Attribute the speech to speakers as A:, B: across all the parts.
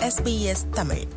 A: SBS Tamil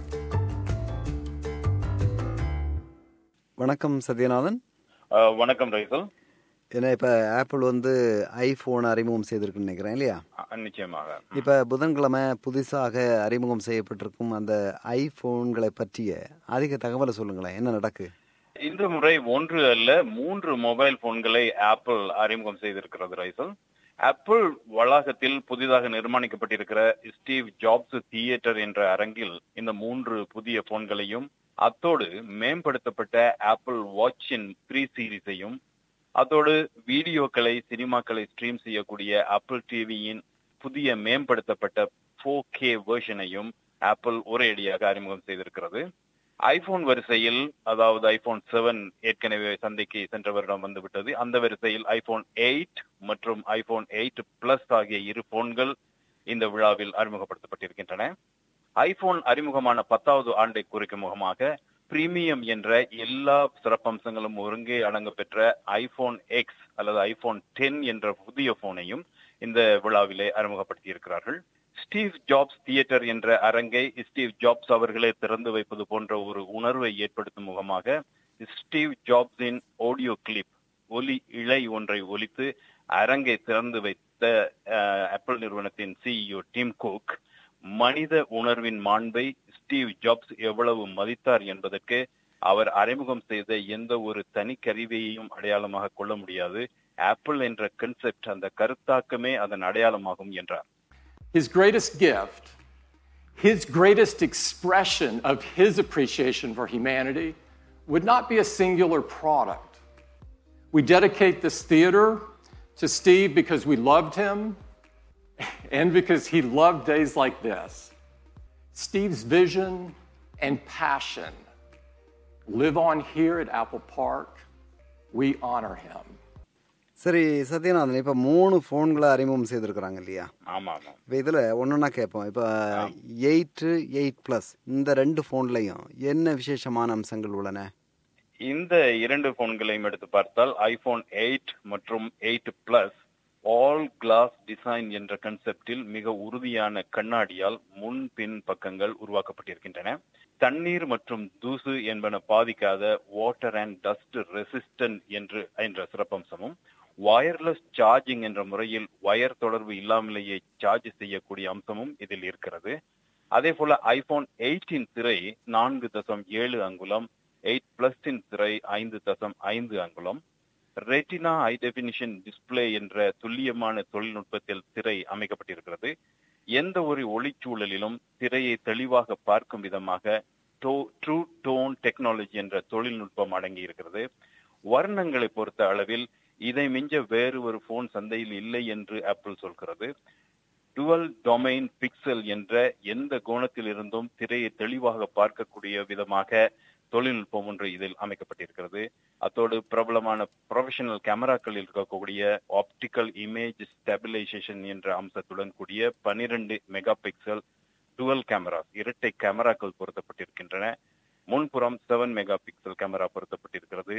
B: வணக்கம் சத்யநாதன்
C: அஹ், வணக்கம் ரைசல்
B: ஏன்னா இப்போ ஆப்பிள் வந்து ஐஃபோன் அறிமுகம் செய்திருக்குன்னு நினைக்கிறேன் இல்லையா
C: அஹ், நிச்சயமாக
B: இப்போ புதன்கிழமை புதுசாக அறிமுகம் செய்யப்பட்டிருக்கும் அந்த ஐஃபோன்களை பற்றிய அதிக தகவலை சொல்லுங்களேன் என்ன நடக்கு
C: இந்த முறை ஒன்று அல்ல மூன்று மொபைல் போன்களை ஆப்பிள் அறிமுகம் செய்திருக்கிறது ரைசல் ஆப்பிள் வளாகத்தில் புதிதாக நிர்மாணிக்கப்பட்டிருக்கிற ஸ்டீவ் ஜாப்ஸ் தியேட்டர் என்ற அரங்கில் இந்த மூன்று புதிய போன்களையும் அத்தோடு மேம்படுத்தப்பட்ட ஆப்பிள் வாட்சின் த்ரீ சீரிஸையும் அதோடு வீடியோக்களை சினிமாக்களை ஸ்ட்ரீம் செய்யக்கூடிய ஆப்பிள் டிவியின் புதிய மேம்படுத்தப்பட்ட ஃபோர் கே வெர்ஷனையும் ஆப்பிள் ஒரேடியாக அறிமுகம் செய்திருக்கிறது ஐபோன் வரிசையில் அதாவது ஐபோன் செவன் ஏற்கனவே சந்தைக்கு சென்ற வருடம் வந்துவிட்டது அந்த வரிசையில் ஐபோன் எயிட் மற்றும் ஐபோன் எயிட் பிளஸ் ஆகிய இரு போன்கள் இந்த விழாவில் அறிமுகப்படுத்தப்பட்டிருக்கின்றன ஐபோன் அறிமுகமான பத்தாவது ஆண்டை குறிக்கும் முகமாக பிரீமியம் என்ற எல்லா சிறப்பம்சங்களும் ஒருங்கே அடங்க பெற்ற ஐபோன் எக்ஸ் அல்லது ஐபோன் டென் என்ற புதிய போனையும் இந்த விழாவிலே அறிமுகப்படுத்தி இருக்கிறார்கள் ஸ்டீவ் ஜாப்ஸ் தியேட்டர் என்ற அரங்கை ஸ்டீவ் ஜாப்ஸ் அவர்களே திறந்து வைப்பது போன்ற ஒரு உணர்வை ஏற்படுத்தும் முகமாக ஸ்டீவ் ஜாப்ஸின் ஆடியோ கிளிப் ஒலி இழை ஒன்றை ஒலித்து அரங்கை திறந்து வைத்த அஹ், ஆப்பிள் நிறுவனத்தின் சிஇஓ டிம் குக் மனித உணர்வின் மாண்பை ஸ்டீவ் ஜாப்ஸ் எவ்வளவு மதித்தார் என்பதற்கு அவர் அறிமுகம் செய்த எந்த ஒரு தனி கருவியையும் அடையாளமாக கொள்ள முடியாது ஆப்பிள் என்ற கன்செப்ட் அந்த கருத்தாக்கமே அதன் அடையாளமாகும் என்றார்
D: His greatest gift, his greatest expression of his appreciation for humanity, would not be a singular product. We dedicate this theater to Steve because we loved him and because he loved days like this. Steve's vision and passion live on here at Apple Park. We honor him.
B: சரி சத்யநாதன் இப்போ மூணு ஃபோன்களை அறிமுகம் செய்திருக்கிறாங்க இல்லையா
C: ஆமா ஆமா
B: இப்போ இதில் ஒன்றுனா கேட்போம் இப்போ எயிட்டு எயிட் ப்ளஸ் இந்த ரெண்டு ஃபோன்லையும் என்ன விசேஷமான அம்சங்கள் உள்ளன
C: இந்த இரண்டு போன்களையும் எடுத்து பார்த்தால் ஐபோன் எயிட் மற்றும் eight plus all glass design என்ற கன்செப்டில் மிக உறுதியான கண்ணாடியால் முன் பின் பக்கங்கள் உருவாக்கப்பட்டிருக்கின்றன தண்ணீர் மற்றும் தூசு என்பன பாதிக்காத வாட்டர் அண்ட் டஸ்ட் ரெசிஸ்டன்ட் என்று என்ற சிறப்பம்சமும் வயர்லெஸ் சார்ஜிங் என்ற முறையில் வயர் தொடர்பு இல்லாமலேயே சார்ஜ் செய்யக்கூடிய அம்சமும் இதில் இருக்கிறது அதே போல ஐபோன் எயிட்டின் திரை நான்கு தசம் ஏழு அங்குலம் எயிட் பிளஸின் திரை ஐந்து தசம் ஐந்து அங்குலம் ரெட்டினா ஹை டெபினிஷன் டிஸ்ப்ளே என்ற துல்லியமான தொழில்நுட்பத்தில் திரை அமைக்கப்பட்டிருக்கிறது எந்த ஒரு ஒளிச்சூழலிலும் திரையை தெளிவாக பார்க்கும் விதமாக ட்ரூ டோன் டெக்னாலஜி என்ற தொழில்நுட்பம் அடங்கி இருக்கிறது வர்ணங்களை பொறுத்த அளவில் இதை மிஞ்ச வேறு ஒரு போன் சந்தையில் இல்லை என்று ஆப்பிள் சொல்கிறது டுவல் டொமைன் பிக்சல் என்ற எந்த கோணத்தில் இருந்தும் திரையை தெளிவாக பார்க்கக்கூடிய விதமாக தொழில்நுட்பம் ஒன்று இதில் அமைக்கப்பட்டிருக்கிறது அத்தோடு பிரபலமான ப்ரொஃபஷனல் கேமராக்களில் இருக்கக்கூடிய ஆப்டிக்கல் இமேஜ் ஸ்டெபிலைசேஷன் என்ற அம்சத்துடன் கூடிய பனிரெண்டு மெகா பிக்சல் டுவல் கேமரா இரட்டை கேமராக்கள் பொருத்தப்பட்டிருக்கின்றன முன்புறம் செவன் மெகா பிக்சல் கேமரா பொருத்தப்பட்டிருக்கிறது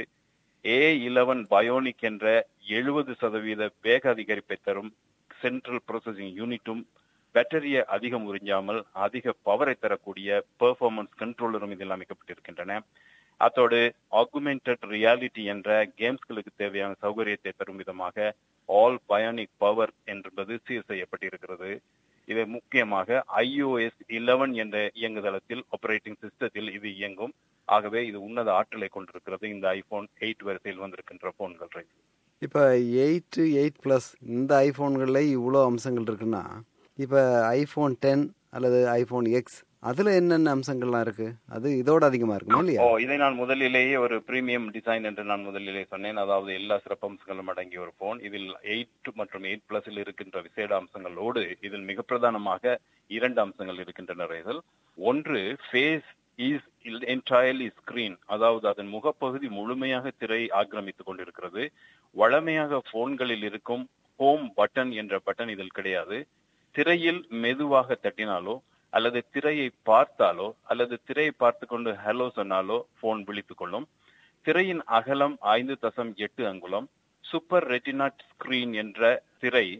C: ஏ இலவன் பயோனிக் என்ற எழுபது சதவீத வேக அதிகரிப்பை தரும் சென்ட்ரல் ப்ரோசஸிங் யூனிட்டும் பேட்டரியை அதிகம் உறிஞ்சாமல் அதிக பவரை தரக்கூடிய பெர்ஃபார்மன்ஸ் கண்ட்ரோலரும் இதில் அமைக்கப்பட்டிருக்கின்றன அத்தோடு ஆகுமெண்டட் ரியாலிட்டி என்ற கேம்ஸ்களுக்கு தேவையான சௌகரியத்தை தரும் விதமாக ஆல் பயோனிக் பவர் என்பது சீர் செய்யப்பட்டிருக்கிறது இது முக்கியமாக ஐஓஎஸ் 11 என்ற இயங்குதளத்தில் ஆபரேட்டிங் சிஸ்டத்தில் இது இயங்கும் ஆகவே இது உன்னத ஆற்றலை கொண்டிருக்கிறது இந்த ஐபோன் எயிட் வரிசையில் வந்திருக்கின்ற போன்கள் ரைட்
B: இப்போ எயிட்டு எயிட் ப்ளஸ் இந்த ஐஃபோன்களில் இவ்வளோ அம்சங்கள் இருக்குன்னா இப்போ ஐஃபோன் டென் அல்லது ஐஃபோன் எக்ஸ் அதில் என்னென்ன அம்சங்கள்லாம் இருக்குது அது இதோட அதிகமாக இருக்குமா இல்லையா
C: ஓ இதை நான் முதலிலேயே ஒரு பிரீமியம் டிசைன் என்று நான் முதலிலே சொன்னேன் அதாவது எல்லா சிறப்பம்சங்களும் அடங்கிய ஒரு போன் இதில் எயிட் மற்றும் எயிட் பிளஸில் இருக்கின்ற விசேட அம்சங்களோடு இதில் மிக பிரதானமாக இரண்டு அம்சங்கள் இருக்கின்றன இதில் ஒன்று ஃபேஸ் இஸ் என்டையர்லி ஸ்கிரீன் அதாவது அதன் முகப்பகுதி முழுமையாக திரை ஆக்கிரமித்துக் கொண்டிருக்கிறது வழமையாக போன்களில் இருக்கும் ஹோம் பட்டன் என்ற பட்டன் இதில் கிடையாது திரையில் மெதுவாக தட்டினாலோ அல்லது திரையை பார்த்தாலோ அல்லது திரையை பார்த்து கொண்டு ஹலோ சொன்னாலோ போன் விழித்துக் கொள்ளும் திரையின் அகலம் ஐந்து தசம் எட்டு அங்குலம் சூப்பர் ரெட்டினா ஸ்கிரீன் என்ற திரை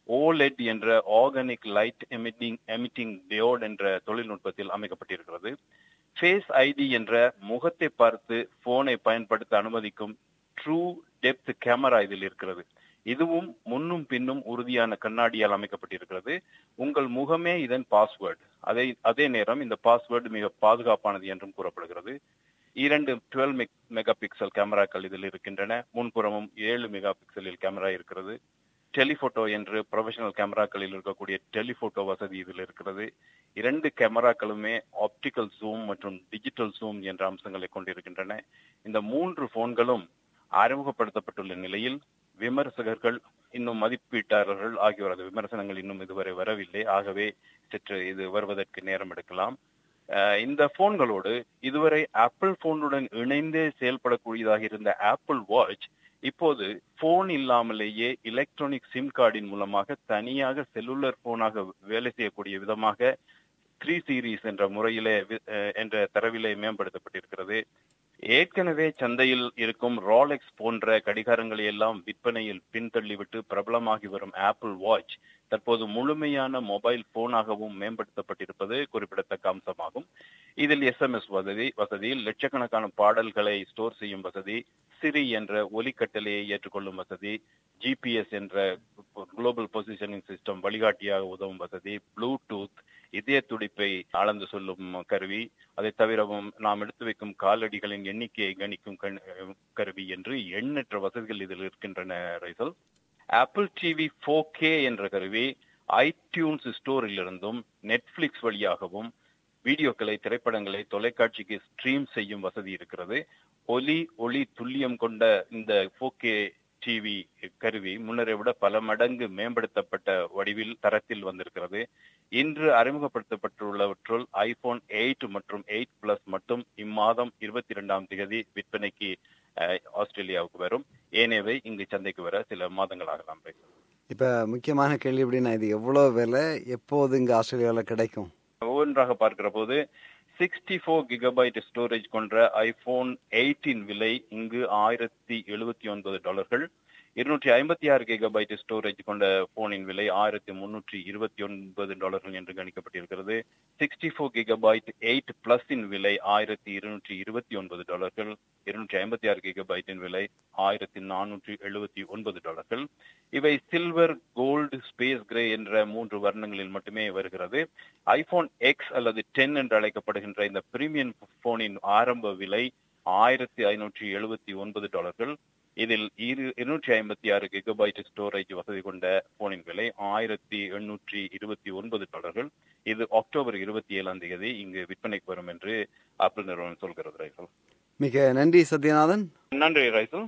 C: ஓலெட் என்ற organic light emitting emitting diode என்ற தொழில்நுட்பத்தில் அமைக்கப்பட்டிருக்கிறது ஃபேஸ் ஐடி என்ற முகத்தை பார்த்து போனை பயன்படுத்த அனுமதிக்கும் ட்ரூ டெப்த் கேமரா இதில் இருக்கிறது இதுவும் முன்னும் பின்னும் உறுதியான கண்ணாடியால் அமைக்கப்பட்டிருக்கிறது உங்கள் முகமே இதன் பாஸ்வேர்டு அதே அதே நேரம் இந்த பாஸ்வேர்டு மிக பாதுகாப்பானது என்றும் கூறப்படுகிறது இரண்டு டுவெல் மெகா பிக்சல் கேமராக்கள் இதில் இருக்கின்றன முன்புறமும் ஏழு மெகா பிக்சலில் கேமரா இருக்கிறது டெலிபோட்டோ என்று ப்ரொஃபஷனல் கேமராக்களில் இருக்கக்கூடிய டெலிபோட்டோ வசதி இதில் இருக்கிறது இரண்டு கேமராக்களுமே ஆப்டிக்கல் ஜூம் மற்றும் டிஜிட்டல் ஜூம் என்ற அம்சங்களை கொண்டிருக்கின்றன இந்த மூன்று போன்களும் அறிமுகப்படுத்தப்பட்டுள்ள நிலையில் விமர்சகர்கள் இன்னும் மதிப்பீட்டாளர்கள் ஆகியோரது விமர்சனங்கள் இன்னும் இதுவரை வரவில்லை ஆகவே சற்று இது வருவதற்கு நேரம் எடுக்கலாம் இந்த போன்களோடு இதுவரை ஆப்பிள் போனுடன் இணைந்தே செயல்படக்கூடியதாக இருந்த ஆப்பிள் வாட்ச் இப்போது போன் இல்லாமலேயே எலக்ட்ரானிக் சிம் கார்டின் மூலமாக தனியாக செல்லுலர் போனாக வேலை செய்யக்கூடிய விதமாக த்ரீ சீரீஸ் என்ற முறையிலே என்ற தரவிலே மேம்படுத்தப்பட்டிருக்கிறது ஏற்கனவே சந்தையில் இருக்கும் ராலெக்ஸ் போன்ற கடிகாரங்களை எல்லாம் விற்பனையில் பின்தள்ளிவிட்டு பிரபலமாகி வரும் ஆப்பிள் வாட்ச் தற்போது முழுமையான மொபைல் போனாகவும் மேம்படுத்தப்பட்டிருப்பது குறிப்பிடத்தக்க அம்சமாகும் இதில் எஸ்எம்எஸ் வசதி வசதியில் லட்சக்கணக்கான பாடல்களை ஸ்டோர் செய்யும் வசதி சிரி என்ற ஒலிக்கட்டளையை ஏற்றுக்கொள்ளும் வசதி ஜிபிஎஸ் என்ற குளோபல் பொசிஷனிங் சிஸ்டம் வழிகாட்டியாக உதவும் வசதி ப்ளூடூத் இதய துடிப்பை அளந்து சொல்லும் கருவி அதை தவிரவும் நாம் எடுத்து வைக்கும் காலடிகளின் எண்ணிக்கையை கணிக்கும் கருவி என்று எண்ணற்ற வசதிகள் இதில் இருக்கின்றன Raisel Apple TV four K என்ற கருவி ஐடியூன்ஸ் ஸ்டோரில் இருந்தும் நெட்ஃபிளிக்ஸ் வழியாகவும் வீடியோக்களை திரைப்படங்களை தொலைக்காட்சிக்கு ஸ்ட்ரீம் செய்யும் வசதி இருக்கிறது ஒலி ஒளி துல்லியம் கொண்ட இந்த ஃபோர் கே டிவி கருவி முன்னரை விட பல மடங்கு மேம்படுத்தப்பட்ட வடிவில் தரத்தில் வந்திருக்கிறது இன்று அறிமுகப்படுத்தப்பட்டுள்ளவற்றுள் ஐபோன் எயிட் மற்றும் எயிட் பிளஸ் மட்டும் இம்மாதம் இருபத்தி இரண்டாம் தேதி விற்பனைக்கு ஆஸ்திரேலியாவுக்கு வரும் ஏனேவை இங்கு சந்தைக்கு வர சில மாதங்கள் ஆகலாம்
B: இப்ப முக்கியமான கேள்வி எப்படின்னா இது எவ்வளவு விலை எப்போது இங்க ஆஸ்திரேலியாவில் கிடைக்கும்
C: ஒவ்வொன்றாக பார்க்கிற போது சிக்ஸ்டி ஃபோர் கிகபைட் ஸ்டோரேஜ் கொண்ட ஐபோன் எயிட்டின் விலை இங்கு ஆயிரத்தி எழுபத்தி ஒன்பது டாலர்கள் இருநூற்றி ஐம்பத்தி ஆறு கிகபைட் ஸ்டோரேஜ் கொண்ட போனின் விலை ஆயிரத்தி முன்னூற்றி இருபத்தி ஒன்பது டாலர்கள் என்று கணிக்கப்பட்டிருக்கிறது சிக்ஸ்டி ஃபோர் கிகபைட் எயிட் பிளஸின் விலை ஆயிரத்தி இருநூற்றி இருபத்தி ஒன்பது டாலர்கள் இருநூற்றி ஐம்பத்தி ஆறு கிகபைட்டின் விலை ஆயிரத்தி நானூற்றி எழுபத்தி ஒன்பது டாலர்கள் இவை சில்வர் கோல்டு ஸ்பேஸ் கிரே என்ற மூன்று வர்ணங்களில் மட்டுமே வருகிறது ஐபோன் எக்ஸ் அல்லது டென் என்று அழைக்கப்படுகின்ற இந்த பிரீமியம் போனின் ஆரம்ப விலை ஆயிரத்தி ஐநூற்றி எழுபத்தி ஒன்பது டாலர்கள் இதில் இரு இருநூற்றி ஐம்பத்தி ஆறு கிகபைட் ஸ்டோரேஜ் வசதி கொண்ட போனின் விலை ஆயிரத்தி எண்ணூற்றி இருபத்தி ஒன்பது டாலர்கள் இது அக்டோபர் இருபத்தி ஏழாம் தேதி இங்கு விற்பனைக்கு வரும் என்று ஆப்பிள் நிறுவனம் சொல்கிறது ரைசல்
B: மிக நன்றி சத்யநாதன்
C: நன்றி ரைசல்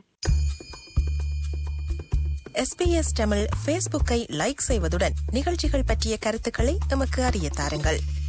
A: எஸ்பிஎஸ் தமிழ் ஃபேஸ்புக்கை லைக் செய்வதுடன் நிகழ்ச்சிகள் பற்றிய கருத்துக்களை எமக்கு அறிய தாருங்கள்